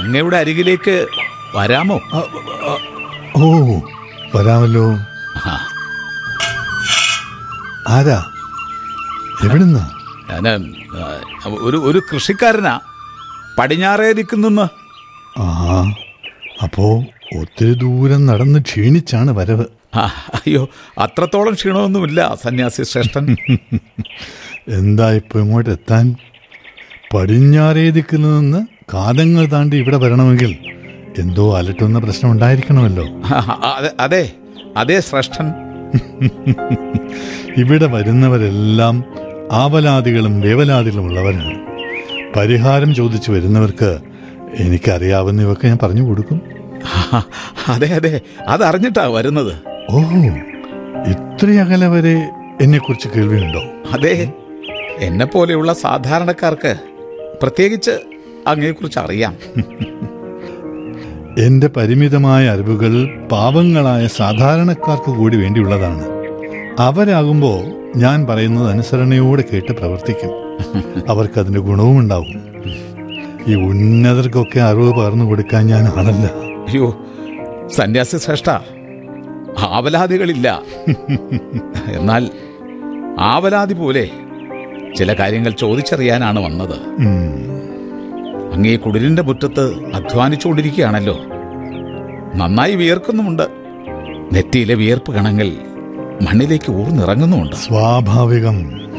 അങ്ങയുടെ അരികിലേക്ക് വരാമോ ആ, ആ, ഓ വരാമല്ലോ ആ, ആരാ എവിടുന്നാ ഞാന് ആ, ഒരു ഒരു കൃഷിക്കാരനാ പടിഞ്ഞാറേ ദിക്കുനിന്ന് ആ അപ്പോ ഒത്തിരി ദൂരം നടന്ന് ക്ഷീണിച്ചാണ് വരവ് ആ, അയ്യോ അത്രത്തോളം ക്ഷീണമൊന്നുമില്ല സന്യാസി ശ്രേഷ്ഠൻ എന്താ ഇപ്പൊ ഇങ്ങോട്ട് എത്താൻ പടിഞ്ഞാറേ ദിക്കിൽ നിന്ന് കാതങ്ങൾ താണ്ടി ഇവിടെ വരണമെങ്കിൽ എന്തോ അലട്ടുന്ന പ്രശ്നം ഉണ്ടായിരിക്കണമല്ലോ ആ, അതെ- അതെ അതെ ശ്രേഷ്ഠൻ ഇവിടെ വരുന്നവരെല്ലാം ആവലാദികളും വേവലാദികളും ഉള്ളവരാണ് പരിഹാരം ചോദിച്ചു വരുന്നവർക്ക് എനിക്കറിയാവുന്നവയൊക്കെ ഞാൻ പറഞ്ഞു കൊടുക്കും ആ, അതെ അതെ അതറിഞ്ഞിട്ടാ വരുന്നത് ഓ ഇത്ര അകലെ വരെ എന്നെക്കുറിച്ച് കേൾവിയുണ്ടോ അതെ എന്നെ പോലെയുള്ള സാധാരണക്കാർക്ക് പ്രത്യേകിച്ച് അങ്ങയെക്കുറിച്ച് അറിയാം എന്റെ പരിമിതമായ അറിവുകൾ പാവങ്ങളായ സാധാരണക്കാർക്ക് കൂടി വേണ്ടിയുള്ളതാണ് അവരാകുമ്പോൾ ഞാൻ പറയുന്നത് അനുസരണയോടെ കേട്ട് പ്രവർത്തിക്കും അവർക്കതിന്റെ ഗുണവും ഉണ്ടാവും ഈ ഉന്നതർക്കൊക്കെ അറിവ് പകർന്നു കൊടുക്കാൻ ഞാൻ ആളല്ല അയ്യോ സന്യാസി ശ്രേഷ്ഠ ആവലാദികളില്ല എന്നാൽ ആവലാതി പോലെ ചില കാര്യങ്ങൾ ചോദിച്ചറിയാനാണ് വന്നത് ഉം. അങ്ങേ കുടിലിന്റെ മുറ്റത്ത് അധ്വാനിച്ചുകൊണ്ടിരിക്കുകയാണല്ലോ നന്നായി വിയർക്കുന്നുമുണ്ട് നെറ്റിയിലെ വിയർപ്പ് കണങ്ങൾ മണ്ണിലേക്ക് ഊർന്നിറങ്ങുന്നുമുണ്ട് സ്വാഭാവികം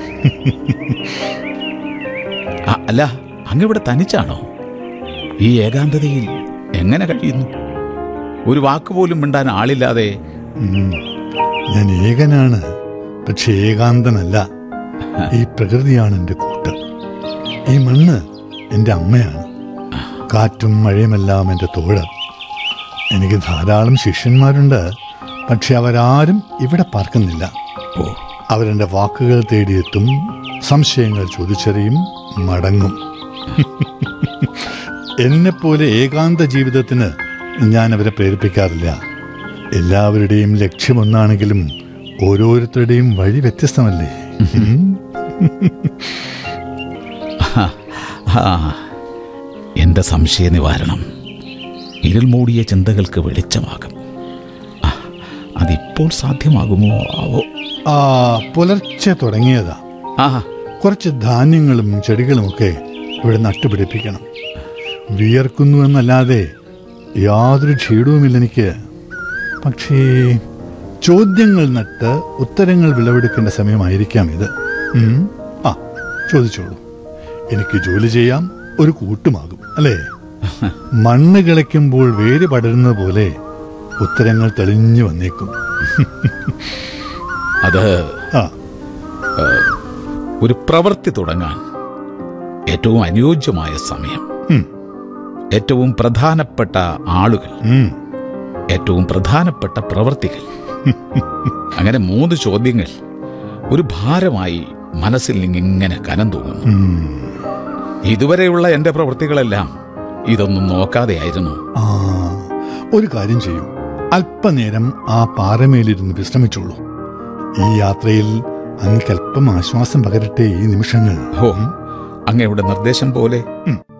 ആ, അല്ല അങ്ങിവിടെ തനിച്ചാണോ ഈ ഏകാന്തതയിൽ എങ്ങനെ കഴിയുന്നു ഒരു വാക്കുപോലും മിണ്ടാൻ ആളില്ലാതെ ഉം. ഞാൻ ഏകനാണ് പക്ഷെ ഏകാന്തനല്ല ഈ പ്രകൃതിയാണ് എൻ്റെ കൂട്ട് ഈ മണ്ണ് എൻ്റെ അമ്മയാണ് കാറ്റും മഴയുമെല്ലാം എൻ്റെ തോഴ് എനിക്ക് ധാരാളം ശിഷ്യന്മാരുണ്ട് പക്ഷെ അവരാരും ഇവിടെ പാർക്കുന്നില്ല ഓ അവരെൻ്റെ വാക്കുകൾ തേടിയെത്തും സംശയങ്ങൾ ചോദിച്ചറിയും മടങ്ങും എന്നെപ്പോലെ ഏകാന്ത ജീവിതത്തിന് ഞാൻ അവരെ പ്രേരിപ്പിക്കാറില്ല എല്ലാവരുടെയും ലക്ഷ്യമൊന്നാണെങ്കിലും ഓരോരുത്തരുടെയും വഴി വ്യത്യസ്തമല്ലേ ഉം? ആ എന്റെ സംശയ നിവാരണം ഇരുൾ മൂടിയ ചിന്തകൾക്ക് വെളിച്ചമാകും ആ, അതിപ്പോൾ സാധ്യമാകുമോ ആവോ ആ പുലർച്ചെ തുടങ്ങിയതാ ആ കുറച്ച് ധാന്യങ്ങളും ചെടികളുമൊക്കെ ഇവിടെ നട്ടുപിടിപ്പിക്കണം വിയർക്കുന്നു എന്നല്ലാതെ യാതൊരു ക്ഷീണവുമില്ല എനിക്ക് പക്ഷേ ചോദ്യങ്ങൾ നട്ട് ഉത്തരങ്ങൾ വിളവെടുക്കേണ്ട സമയമായിരിക്കാം ഇത് ഉം. ആ ചോദിച്ചോളൂ എനിക്ക് ജോലി ചെയ്യാം ഒരു കൂട്ടുമാകും അല്ലേ മണ്ണ് കിളയ്ക്കുമ്പോൾ വേര് പടരുന്നത് പോലെ ഉത്തരങ്ങൾ തെളിഞ്ഞു വന്നേക്കും അത് ആ ഒരു പ്രവൃത്തി തുടങ്ങാൻ ഏറ്റവും അനുയോജ്യമായ സമയം ഉം, ഏറ്റവും പ്രധാനപ്പെട്ട ആളുകൾ ഉം. ഏറ്റവും പ്രധാനപ്പെട്ട പ്രവൃത്തികൾ അങ്ങനെ മൂന്ന് ചോദ്യങ്ങൾ ഒരു ഭാരമായി മനസ്സിൽ ഇങ്ങനെ കനം തൂങ്ങുന്നു ഉം. ഇതുവരെയുള്ള എന്റെ പ്രവൃത്തികളെല്ലാം ഇതൊന്നും നോക്കാതെയായിരുന്നു ആ ഒരു കാര്യം ചെയ്യും അല്പനേരം ആ പാറമേലിരുന്ന് വിശ്രമിച്ചോളൂ ഈ യാത്രയിൽ അങ്ങക്ക് അല്പം ആശ്വാസം പകരട്ടെ ഈ നിമിഷങ്ങൾ ഓ അങ്ങയുടെ നിർദ്ദേശം പോലെ ഉം.